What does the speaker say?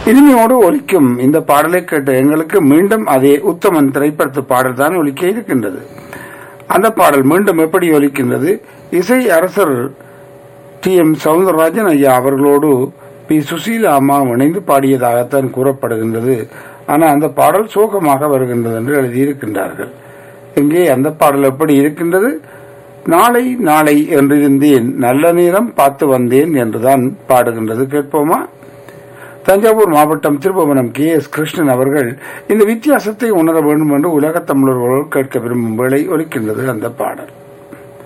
இனிமையோடு ஒலிக்கும் இந்த பாடலை கேட்ட எங்களுக்கு மீண்டும் அதே உத்தமன் திரைப்படத்து பாடல் தான் ஒலிக்க இருக்கின்றது அந்த பாடல் மீண்டும் எப்படி ஒலிக்கின்றது இசை அரசர் டி எம் சவுந்தரராஜன் ஐயா அவர்களோடு பி சுசீலா அம்மா இணைந்து பாடியதாகத்தான் கூறப்படுகின்றது ஆனால் அந்த பாடல் சோகமாக வருகின்றது என்று எழுதியிருக்கின்றார்கள் இங்கே அந்த பாடல் எப்படி இருக்கின்றது நாளை நாளை என்றிருந்தேன் நல்ல நேரம் பார்த்து வந்தேன் என்றுதான் பாடுகின்றது கேட்போமா தஞ்சாவூர் மாவட்டம் திருபுவனம் கே எஸ் கிருஷ்ணன் அவர்கள் இந்த வித்தியாசத்தை உணர வேண்டும் என்று உலகத் தமிழர்களோடு கேட்க விரும்பும் வேளை ஒலிக்கின்றது அந்த பாடல்